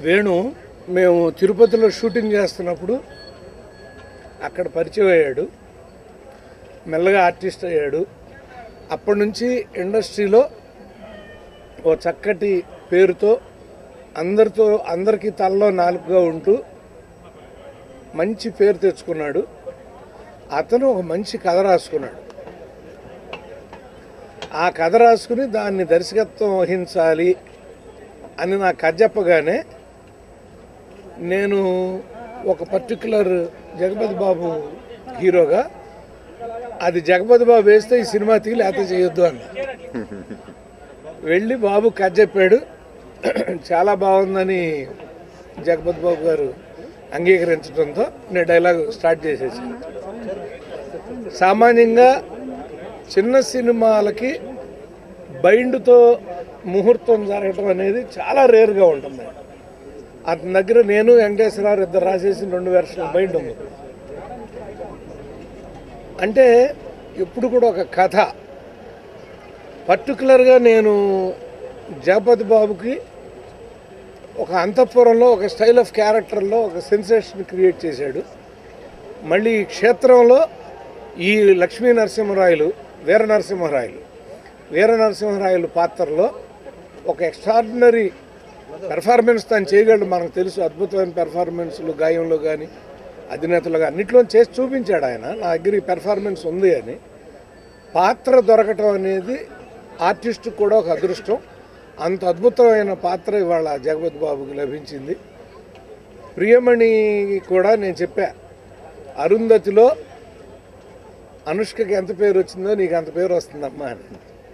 వేణు మేము తిరుపతిలో షూటింగ్ చేస్తున్నప్పుడు అక్కడ పరిచయం అయ్యాడు మెల్లగా ఆర్టిస్ట్ అయ్యాడు అప్పటి నుంచి ఇండస్ట్రీలో ఓ చక్కటి పేరుతో అందరితో అందరికీ తలలో నాలుగుగా ఉంటూ మంచి పేరు తెచ్చుకున్నాడు అతను ఒక మంచి కథ రాసుకున్నాడు ఆ కథ రాసుకుని దాన్ని దర్శకత్వం వహించాలి అని నాకు కథ చెప్పగానే నేను ఒక పర్టికులర్ జగపతి బాబు హీరోగా అది జగపతి బాబు వేస్తే ఈ సినిమా తీసి లేకపోతే చేయొద్దు అన్న వెళ్ళి బాబు కథ చెప్పాడు చాలా బాగుందని జగపతి బాబు గారు అంగీకరించడంతో నేను డైలాగ్ స్టార్ట్ చేసేసాను సామాన్యంగా చిన్న సినిమాలకి బైండ్తో ముహూర్తం జరగటం అనేది చాలా రేర్గా ఉంటుంది అతని దగ్గర నేను వెంకటేశ్వరరావు ఇద్దరు రాసేసిన రెండు వెర్షన్ల బైండ్ ఉంది అంటే ఎప్పుడు కూడా ఒక కథ పర్టికులర్గా నేను జగపతి బాబుకి ఒక అంతఃపురంలో ఒక స్టైల్ ఆఫ్ క్యారెక్టర్లో ఒక సెన్సేషన్ క్రియేట్ చేశాడు మళ్ళీ ఈ క్షేత్రంలో ఈ లక్ష్మీ నరసింహరాయలు వీర నరసింహరాయలు వీర నరసింహరాయలు పాత్రలో ఒక ఎక్స్ట్రాడినరీ పెర్ఫార్మెన్స్ తను చేయగలడు మనకు తెలుసు అద్భుతమైన పెర్ఫార్మెన్స్లు గాయంలో కానీ అధినేతలు కానీ అన్నిట్లో చేసి చూపించాడు ఆయన నా దగ్గర ఈ పెర్ఫార్మెన్స్ ఉంది అని పాత్ర దొరకటం అనేది ఆర్టిస్ట్ కూడా ఒక అదృష్టం అంత అద్భుతమైన పాత్ర ఇవాళ జగపతి బాబుకి లభించింది ప్రియమణి కూడా నేను చెప్పా అరుంధతిలో అనుష్కకి ఎంత పేరు వచ్చిందో నీకు అంత పేరు వస్తుందమ్మా అని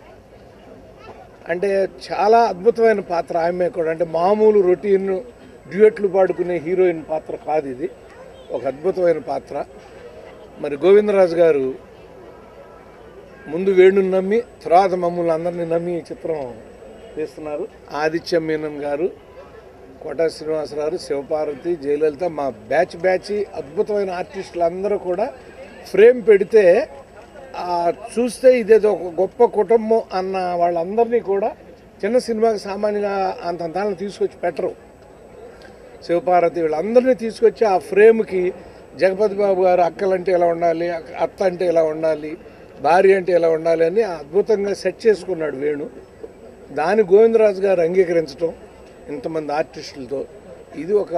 అంటే చాలా అద్భుతమైన పాత్ర ఆమె కూడా అంటే మామూలు రొటీన్ డ్యూయట్లు పాడుకునే హీరోయిన్ పాత్ర కాదు ఇది ఒక అద్భుతమైన పాత్ర మరి గోవిందరాజు గారు ముందు వేణుని నమ్మి తర్వాత మమ్మల్ని అందరినీ నమ్మి ఈ చిత్రం తీస్తున్నారు ఆదిత్య మీనన్ గారు కోట శ్రీనివాసరావు శివపార్వతి జయలలిత మా బ్యాచ్ బ్యాచ్ అద్భుతమైన ఆర్టిస్టులు అందరూ కూడా ఫ్రేమ్ పెడితే ఆ, చూస్తే ఇదేదో ఒక గొప్ప కుటుంబం అన్న వాళ్ళందరినీ కూడా చిన్న సినిమాకి సామాన్యంగా అంత అంతాలను తీసుకొచ్చి పెట్టరు శివపార్వతి వీళ్ళందరినీ తీసుకొచ్చి ఆ ఫ్రేమ్కి జగపతి బాబు గారు అక్కలంటే ఎలా ఉండాలి అక్క- అత్త అంటే ఎలా ఉండాలి భార్య అంటే ఎలా ఉండాలి అని అద్భుతంగా సెట్ చేసుకున్నాడు వేణు దాని గోవిందరాజు గారు అంగీకరించడం ఇంతమంది ఆర్టిస్టులతో ఇది ఒక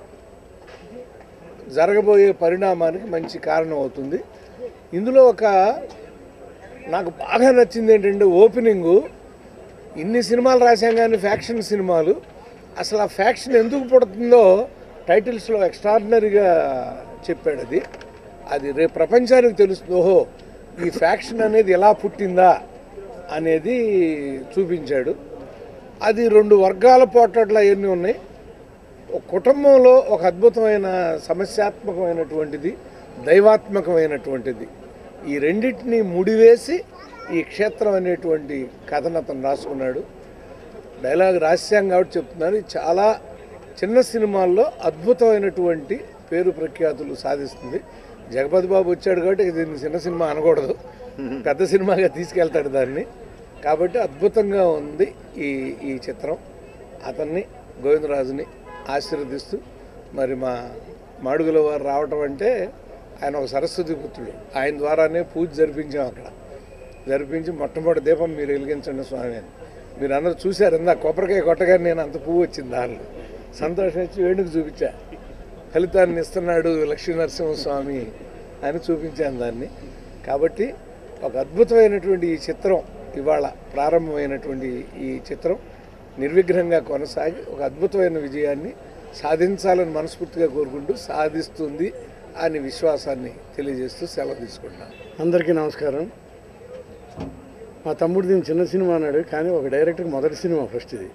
జరగబోయే పరిణామానికి మంచి కారణం అవుతుంది ఇందులో ఒక నాకు బాగా నచ్చింది ఏంటంటే ఓపెనింగు ఇన్ని సినిమాలు రాశాం కానీ ఫ్యాక్షన్ సినిమాలు అసలు ఆ ఫ్యాక్షన్ ఎందుకు పుడుతుందో టైటిల్స్లో ఎక్స్ట్రాడినరీగా చెప్పాడు అది అది రేపు ప్రపంచానికి తెలుస్తుంది ఓహో ఈ ఫ్యాక్షన్ అనేది ఎలా పుట్టిందా అనేది చూపించాడు అది రెండు వర్గాల పోట్లాట్లు అవన్నీ ఉన్నాయి ఒక కుటుంబంలో ఒక అద్భుతమైన సమస్యాత్మకమైనటువంటిది దైవాత్మకమైనటువంటిది ఈ రెండింటిని ముడివేసి ఈ క్షేత్రం అనేటువంటి కథను అతను రాసుకున్నాడు డైలాగ్ రాశాం కాబట్టి చెప్తున్నాను ఇది చాలా చిన్న సినిమాల్లో అద్భుతమైనటువంటి పేరు ప్రఖ్యాతులు సాధిస్తుంది జగపతి బాబు వచ్చాడు కాబట్టి ఇది చిన్న సినిమా అనకూడదు పెద్ద సినిమాగా తీసుకెళ్తాడు దాన్ని కాబట్టి అద్భుతంగా ఉంది ఈ ఈ చిత్రం అతన్ని గోవిందరాజుని ఆశీర్వదిస్తూ మరి మా మాడుగుల వారు రావటం అంటే ఆయన ఒక సరస్వతి పుత్రుడు ఆయన ద్వారానే పూజ జరిపించాం అక్కడ జరిపించి మొట్టమొదటి దీపం మీరు వెలిగించండి స్వామి అని మీరు అందరూ చూశారు ఇందా కొబ్బరికాయ కొట్టగానే నేను అంత పువ్వు వచ్చింది దానిలో సంతోషం వచ్చి వేణుకు చూపించా ఫలితాన్ని ఇస్తున్నాడు లక్ష్మీ నరసింహస్వామి అని చూపించాను దాన్ని కాబట్టి ఒక అద్భుతమైనటువంటి ఈ చిత్రం ఇవాళ ప్రారంభమైనటువంటి ఈ చిత్రం నిర్విఘ్నంగా కొనసాగి ఒక అద్భుతమైన విజయాన్ని సాధించాలని మనస్ఫూర్తిగా కోరుకుంటూ సాధిస్తుంది అని విశ్వాసాన్ని తెలియజేస్తూ సెలవు తీసుకుంటున్నాను అందరికీ నమస్కారం మా తమ్ముడు దీని చిన్న సినిమా అన్నాడు కానీ ఒక డైరెక్టర్కి మొదటి సినిమా ఫస్ట్ ఇది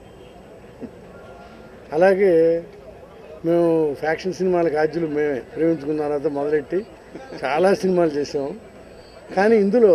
అలాగే మేము ఫ్యాక్షన్ సినిమాలకు ఆద్యులు మేమే ప్రేమించుకున్న తర్వాత మొదలెట్టి చాలా సినిమాలు చేసాం కానీ ఇందులో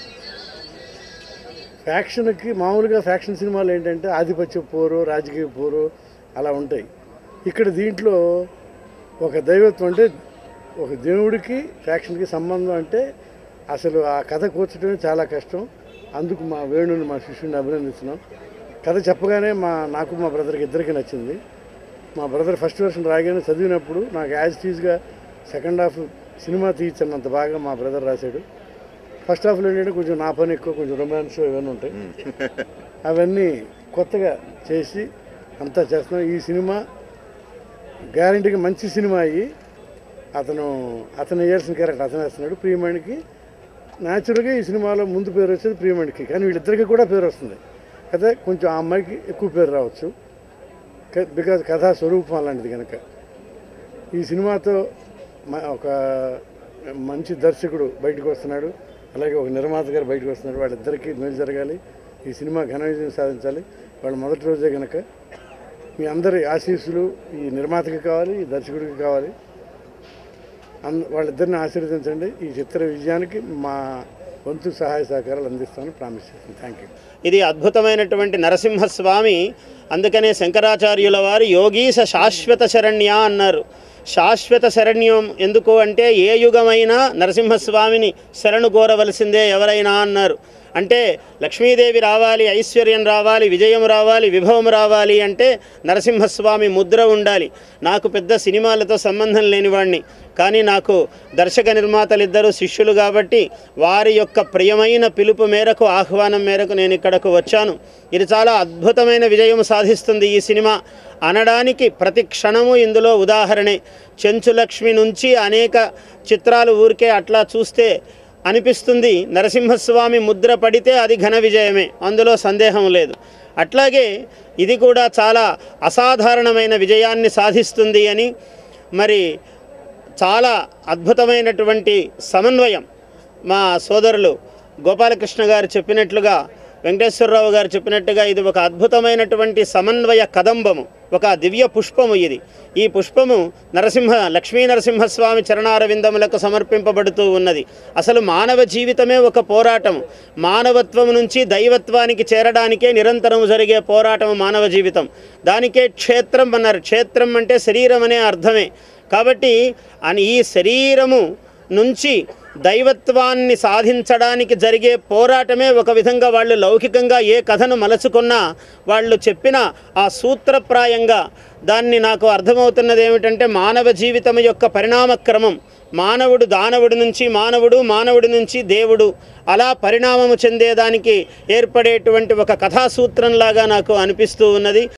ఫ్యాక్షన్కి మామూలుగా ఫ్యాక్షన్ సినిమాలు ఏంటంటే ఆధిపత్య పోరు రాజకీయ పోరు అలా ఉంటాయి ఇక్కడ దీంట్లో ఒక దైవత్వం అంటే ఒక దేవుడికి ఫ్యాక్షన్కి సంబంధం అంటే అసలు ఆ కథ కూర్చడమే చాలా కష్టం అందుకు మా వేణుని మా శిష్యుని అభినందిస్తున్నాం కథ చెప్పగానే మా నాకు మా బ్రదర్కి ఇద్దరికి నచ్చింది మా బ్రదర్ ఫస్ట్ వర్షన్ రాగానే చదివినప్పుడు నాకు యాజ్ టీజ్గా సెకండ్ హాఫ్ సినిమా తీయించినంత బాగా మా బ్రదర్ రాశాడు ఫస్ట్ హాఫ్లో ఏంటంటే కొంచెం నా పని ఎక్కువ కొంచెం రొమాన్స్ ఇవన్నీ ఉంటాయి అవన్నీ కొత్తగా చేసి అంతా చేస్తున్నాం ఈ సినిమా గ్యారంటీగా మంచి సినిమా అయ్యి అతను అతను వేయాల్సిన క్యారెక్టర్ అతను వేస్తున్నాడు ప్రియమణికి న్యాచురల్గా ఈ సినిమాలో ముందు పేరు వచ్చేది ప్రియమణికి కానీ వీళ్ళిద్దరికి కూడా పేరు వస్తుంది అయితే కొంచెం ఆ అమ్మాయికి ఎక్కువ పేరు రావచ్చు బికాజ్ కథా స్వరూపం అలాంటిది కనుక ఈ సినిమాతో మ- ఒక మంచి దర్శకుడు బయటకు వస్తున్నాడు అలాగే ఒక నిర్మాత గారు బయటకు వస్తున్నాడు వాళ్ళిద్దరికీ మేలు జరగాలి ఈ సినిమా ఘన విజయం సాధించాలి వాళ్ళ మొదటి రోజే కనుక మీ అందరి ఆశీస్సులు ఈ నిర్మాతకి కావాలి ఈ దర్శకుడికి కావాలి అంద వాళ్ళిద్దరిని ఆశీర్వదించండి ఈ చిత్ర విజయానికి మా వంతు సహాయ సహకారాలు అందిస్తామని ప్రామిస్ చేస్తాను థ్యాంక్ యూ ఇది అద్భుతమైనటువంటి నరసింహస్వామి అందుకనే శంకరాచార్యుల వారు యోగీశ శాశ్వత శరణ్య అన్నారు శాశ్వత శరణ్యం ఎందుకు అంటే ఏ యుగమైనా నరసింహస్వామిని శరణు కోరవలసిందే ఎవరైనా అన్నారు అంటే లక్ష్మీదేవి రావాలి ఐశ్వర్యం రావాలి విజయం రావాలి విభవం రావాలి అంటే నరసింహస్వామి ముద్ర ఉండాలి నాకు పెద్ద సినిమాలతో సంబంధం లేనివాడిని కానీ నాకు దర్శక నిర్మాతలిద్దరూ శిష్యులు కాబట్టి వారి యొక్క ప్రియమైన పిలుపు మేరకు ఆహ్వానం మేరకు నేను ఇక్కడకు వచ్చాను ఇది చాలా అద్భుతమైన విజయం సాధిస్తుంది ఈ సినిమా అనడానికి ప్రతి క్షణము ఇందులో ఉదాహరణే చెంచులక్ష్మి నుంచి అనేక చిత్రాలు ఊరికే అట్లా చూస్తే అనిపిస్తుంది నరసింహస్వామి ముద్ర పడితే అది ఘన విజయమే అందులో సందేహం లేదు అట్లాగే ఇది కూడా చాలా అసాధారణమైన విజయాన్ని సాధిస్తుంది అని మరి చాలా అద్భుతమైనటువంటి సమన్వయం మా సోదరులు గోపాలకృష్ణ గారు చెప్పినట్లుగా వెంకటేశ్వరరావు గారు చెప్పినట్టుగా ఇది ఒక అద్భుతమైనటువంటి సమన్వయ కదంబము ఒక దివ్య పుష్పము ఇది ఈ పుష్పము నరసింహ లక్ష్మీ నరసింహస్వామి చరణారవిందములకు సమర్పింపబడుతూ ఉన్నది అసలు మానవ జీవితమే ఒక పోరాటము మానవత్వం నుంచి దైవత్వానికి చేరడానికే నిరంతరం జరిగే పోరాటం మానవ జీవితం దానికే క్షేత్రం అన్నారు క్షేత్రం అంటే శరీరం అనే అర్థమే కాబట్టి అని ఈ శరీరము నుంచి దైవత్వాన్ని సాధించడానికి జరిగే పోరాటమే ఒక విధంగా వాళ్ళు లౌకికంగా ఏ కథను మలచుకున్నా వాళ్ళు చెప్పిన ఆ సూత్రప్రాయంగా దాన్ని నాకు అర్థమవుతున్నది ఏమిటంటే మానవ జీవితం యొక్క పరిణామక్రమం మానవుడు దానవుడి నుంచి మానవుడు మానవుడి నుంచి దేవుడు అలా పరిణామము చెందేదానికి ఏర్పడేటువంటి ఒక కథాసూత్రంలాగా నాకు అనిపిస్తూ ఉన్నది